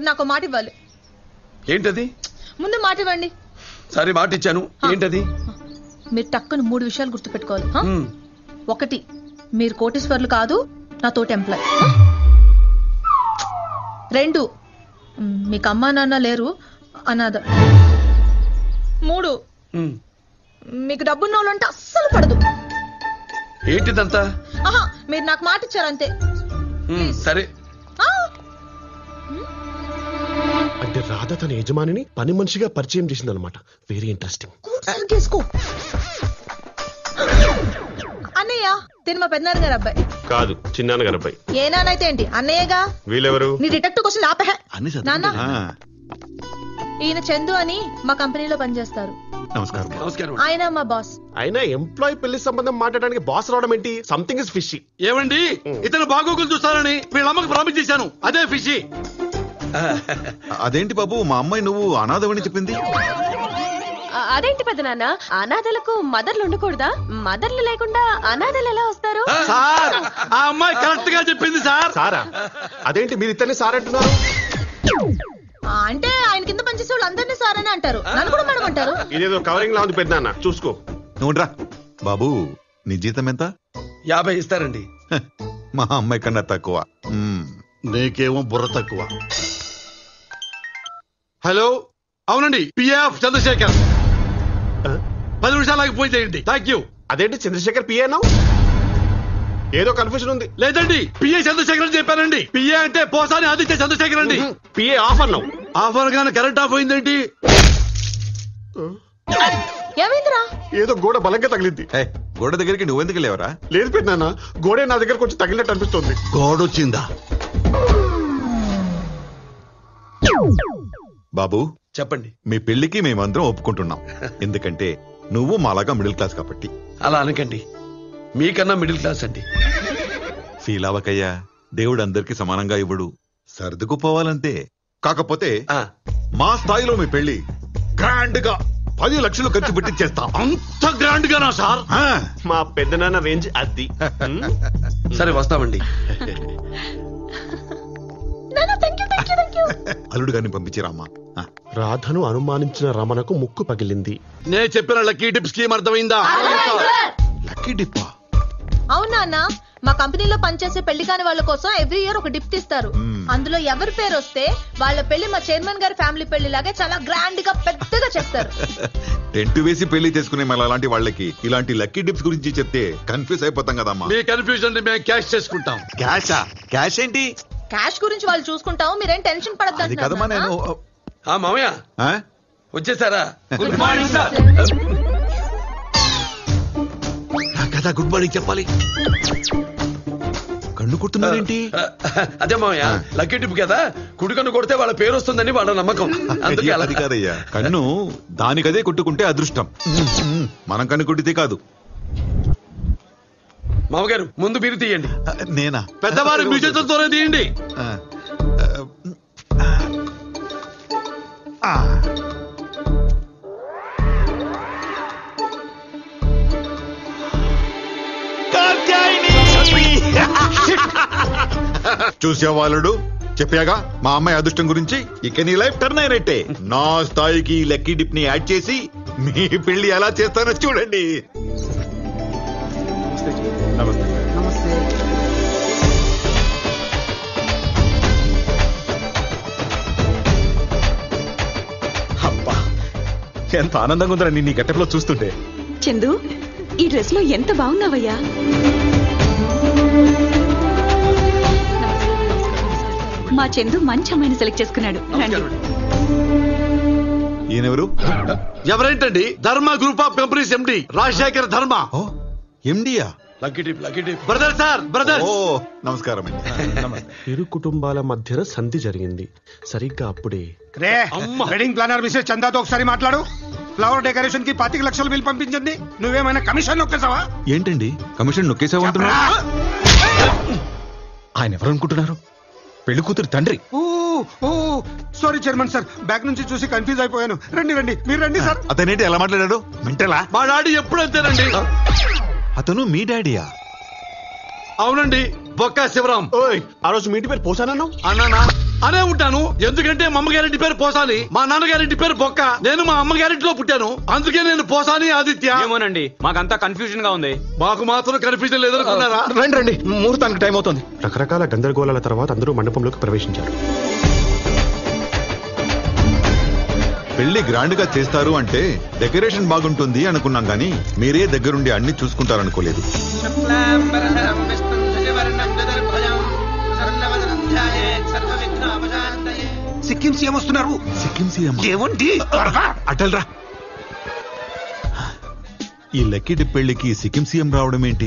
మీరు నాకు మాట ఇవ్వాలి ఏంటది ముందు మాట ఇవ్వండి సరే మాట ఇచ్చాను ఏంటది మీరు టక్కున మూడు విషయాలు గుర్తుపెట్టుకోవాలి హ? ఉమ్, ఒకటి మీరు కోటీశ్వర్లు కాదు నా తోటి ఎంప్లాయ్ రెండు మ్, మీకు అమ్మా నాన్న లేరు అనాథ మూడు ఉమ్. మీకు డబ్బున్న వాళ్ళంటే అస్సలు పడదు ఏంటిదంతా ఆహా మీరు నాకు మాట ఇచ్చారంతే ఉమ్, సరే ఆ, అంటే రాధ తన యజమానిని పని మనిషిగా పరిచయం చేసిందనమాట వెరీ ఇంట్రెస్టింగ్ కూర్చొని చేసుకో అన్నయ్య తిని మా పెద్దనాన్న గారు అబ్బాయి కాదు చిన్నాన్న గారి అబ్బాయి ఏ నాన్నైతే ఏంటి అన్నయ్యగా వీళ్ళెవరు నీ డిటెక్టివ్ క్వశ్చన్ ఆపే అన్ని నాన్న చదువుకుంటా. ఆ, ఈయన చందు అని మా కంపెనీలో పనిచేస్తారు నమస్కారం నమస్కారం ఆయన మా బాస్ అయినా ఎంప్లాయ్ పెళ్లి సంబంధం మాట్లాడడానికి బాస్ రావడం ఏంటి సంథింగ్ ఇస్ ఫిషి ఏమండి ఇతను బాగోగులు చూస్తానని వీళ్ళ అమ్మకు ప్రామిస్ చేశాను అదే ఫిషి అదేంటి బాబు మా అమ్మాయి నువ్వు అనాథవని చెప్పింది ఆ- అదేంటి పెద్ద నాన్న అనాథలకు మదర్లు ఉండకూడదా మదర్లు లేకుండా అనాథలు ఎలా వస్తారు సార్ ఆ అమ్మాయి కరెక్ట్ గా చెప్పింది సార్ సారా అదేంటి మీరు ఇతన్ని సార్ అంటున్నారు ఆ, అంటే ఆయన కింద పనిచేసే వాళ్ళు అందరినీ సార్ అని అంటారు నన్ను కూడా మేడం అంటారు ఇదేదో కవరింగ్ లా ఉంది పెద్దనాన్న చూసుకో నువ్వు రా బాబు నీ జీతం ఎంత యాభై ఇస్తారండి హ, మా అమ్మాయి కన్నా తక్కువ మ్మ్. నీకేమో బుర్ర తక్కువ హలో అవునండి పిఎఫ్ చంద్రశేఖర్ ఆ? పది నిమిషాలకి పోయి చేయండి థ్యాంక్ యూ అదేంటి చంద్రశేఖర్ పిఏ అన్నావు ఏదో కన్ఫ్యూజన్ ఉంది లేదండి పిఏ చంద్రశేఖర్ అని చెప్పానండి పిఏ అంటే పోసాని ఆదిత్య చంద్రశేఖర్ అండి పిఏ ఆఫ్ అన్నావు ఆఫర్ గానే కరెంట్ ఆఫ్ అయిందేంటి ఏమైందిరా ఏదో గోడ బలంగా తగిలింది ఏ, గోడ దగ్గరికి నువ్వెందుకు లేవరా లేదు పెద్దనాన్న గోడే నా దగ్గర కొంచెం తగిలినట్టు అనిపిస్తుంది గోడొచ్చిందా బాబు చెప్పండి మీ పెళ్లికి మేమందరం ఒప్పుకుంటున్నాం ఎందుకంటే నువ్వు మాలాగా మిడిల్ క్లాస్ కాబట్టి అలా అనకండి మీకన్నా మిడిల్ క్లాస్ అండి ఫీల్ అవ్వకయ్యా దేవుడు అందరికి సమానంగా ఇవ్వడు సర్దుకుపోవాలంతే కాకపోతే ఆ, మా స్థాయిలో మీ పెళ్లి గ్రాండ్ గా పది లక్షలు ఖర్చు పెట్టి చేస్తాం అంత గ్రాండ్ గానా సార్ ఆ, మా పెద్దనాన్న రేంజ్ అది సరే వస్తామండి అల్లుడు గారిని పంపించిరామ్మా ఆ, రాధను అనుమానించిన రమణకు ముక్కు పగిలింది నే చెప్పిన లక్కీ టిప్ స్కీమ్ అర్థమైందా లక్కీ డిప్పా అవునా అన్న మా కంపెనీలో పనిచేసే పెళ్లి కాని వాళ్ళ కోసం ఎవ్రీ ఇయర్ ఒక డిప్ట్ ఇస్తారు మ్మ్. అందులో ఎవరి పేరు వస్తే వాళ్ళ పెళ్లి మా చైర్మన్ గారి ఫ్యామిలీ పెళ్లి లాగే చాలా గ్రాండ్ గా పెద్దగా చేస్తారు టెంట్ వేసి పెళ్లి చేసుకునే మన అలాంటి వాళ్ళకి ఇలాంటి లక్కీ డిప్స్ గురించి చెప్తే కన్ఫ్యూజ్ అయిపోతాం కదమ్మా మీ కన్ఫ్యూజన్ ని మేము క్యాష్ చేసుకుంటాం క్యాషా క్యాష్ ఏంటి క్యాష్ గురించి వాళ్ళు చూసుకుంటాం మీరేం టెన్షన్ పడద్దు అది కదమ్మా నేను ఆ మామయ్య ఆ? వచ్చేసారా గుడ్ మార్నింగ్ సార్ కదా గుడ్ మార్నింగ్ చెప్పాలి కన్ను కుడుతున్నారేంటి అదే మామయ్య లక్కీ టిప్ కదా కుడికన్ను కొడితే వాళ్ళ పేరు వస్తుందని వాళ్ళ నమ్మకం అందుకే అలా అది కాదయ్యా కన్ను దానికదే కొట్టుకుంటే అదృష్టం మనం కన్ను కొట్టితే కాదు మామగారు ముందు మీరు తీయండి ఆ, నేనా పెద్దవారు మీ చేతులతోనే తీయండి ఆ, ఆ, ఆ. చూసేవాళ్ళుడు చెప్పాగా మా అమ్మాయి అదృష్టం గురించి ఇక నీ లైఫ్ టర్న్ అయినట్టే నా స్థాయికి ఈ లక్కీ డిప్ ని యాడ్ చేసి మీ పెళ్లి ఎలా చేస్తానో చూడండి అబ్బా ఎంత ఆనందంగా ఉందిరా నిన్ను ఈ గట్టెలో చూస్తుంటే చందు ఈ డ్రెస్ లో ఎంత బాగున్నావయ్యా మా చందు మంచి అమ్మాయిని సెలెక్ట్ చేసుకున్నాడు రండి ఈయనెవరు ఎవరేంటండి Dharma group of companies MD Rajasekhar Dharma ఓ ఎండియా lucky tip lucky tip brother sir brother ఓ నమస్కారం అండి ఇరు కుటుంబాల మధ్యన సంధి జరిగింది సరిగ్గా అప్పుడే రే వెడ్డింగ్ ప్లానర్ మిస్సెస్ చందాతో ఒకసారి మాట్లాడు ఫ్లవర్ డెకరేషన్ కి పాతిక లక్షలు బిల్ పంపించండి నువ్వేమైనా కమిషన్ నొక్కేసావా ఏంటండి కమిషన్ నొక్కేసావు అంటున్నా ఆయన ఎవరు అనుకుంటున్నారు పెళ్లి కూతురు తండ్రి ఓ ఓ సారీ చైర్మన్ సార్ బ్యాక్ నుంచి చూసి కన్ఫ్యూజ్ అయిపోయాను రండి రండి మీరు రండి సార్ అతనేంటి ఎలా మాట్లాడాడు మెంటలా మా డాడీ ఎప్పుడు అంతేనండి అతను మీ డాడీయా అవునండి బొక్క శివరాం ఓయ్ ఆ రోజు మీ ఇంటి పేరు పోసానన్నావు అన్నానా అనే ఉంటాను ఎందుకంటే మా అమ్మ గ్యారెంటీ పేరు పోసాని మా నాన్న గ్యారెంటీ పేరు బొక్క నేను మా అమ్మ గ్యారెంటీలో పుట్టాను అందుకే నేను పోసాని ఆదిత్య ఏమోనండి మాకంతా కన్ఫ్యూజన్ గా ఉంది మాకు మాత్రం కన్ఫ్యూజన్ లేదనుకున్నారా రండి రండి ముహూర్తానికి టైం అవుతుంది రకరకాల గందరగోళాల తర్వాత అందరూ మండపంలోకి ప్రవేశించారు పెళ్లి గ్రాండ్ గా చేస్తారు అంటే డెకరేషన్ బాగుంటుంది అనుకున్నాం గానీ మీరే దగ్గరుండి అన్ని చూసుకుంటారనుకోలేదు సిక్కిం సీఎం వస్తున్నారు సిక్కిం సీఎం ఏమండి త్వరగా. అటల్రా ఈ లక్కీ పెళ్లికి సిక్కిం సీఎం రావడం ఏంటి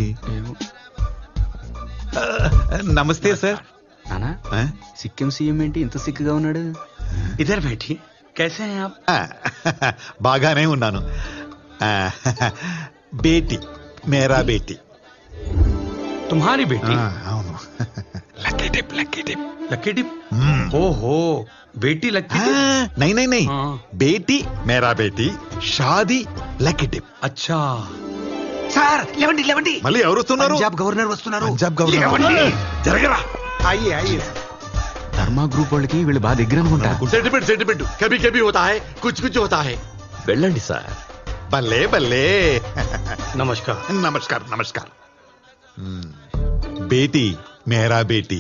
ఆ, నమస్తే సార్ నానా ఆ? సిక్కిం సీఎం ఏంటి ఇంత సిక్కుగా ఉన్నాడు ఇద్దరు బేటి कैसे हैं आप ఆ, బాగానే ఉన్నాను ఆ, బేటి మేరా బేటి తుమ్హారీ బేటీ ఆ, అవును lucky tip lucky tip lucky dip మ్మ్. ఓహో బేటీ లక్కీ ఆ, నై నై నై ఆ. బేటీ మేరా బేటీ షాదీ లక్కీ టిప్ అచ్చా సార్ లేవండి లేవండి మళ్ళీ ఎవరు వస్తున్నారు పంజాబ్ గవర్నర్ వస్తున్నారు పంజాబ్ గవర్నర్. లేవండి జరగరా అయ్యే అయ్యే ధర్మా గ్రూప్ వాళ్ళకి వీళ్ళు బాగా దగ్గర అనుకుంటా సెంటిమెంట్ సెంటిమెంట్ కభీ కభీ హోతా హై కుచ్ కుచ్ హోతా హై వెళ్ళండి సార్ భలే భలే నమస్కార్ నమస్కార్ నమస్కార్ మ్మ్. బేటీ మేరా బేటీ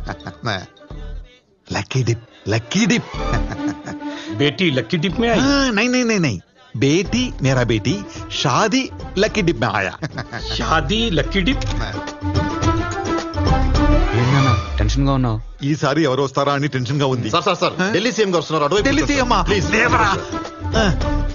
లక్కీ డిప్ లక్కీ డిప్ బేటీ లక్కీ డిప్ మే ఆ, నై నై నై నై బేటీ మేరా బేటీ షాదీ లక్కీ డిప్ మే ఆయా షాదీ లక్కీ డిప్ ఏంటన్నా టెన్షన్ గా ఉన్నావు ఈసారి ఎవరు వస్తారా అని టెన్షన్ గా ఉంది sir sir sir Delhi CM గారు వస్తున్నారు అటువైపు ఢిల్లీ సీఎమ్మా ప్లీజ్ లేవరా ఆ,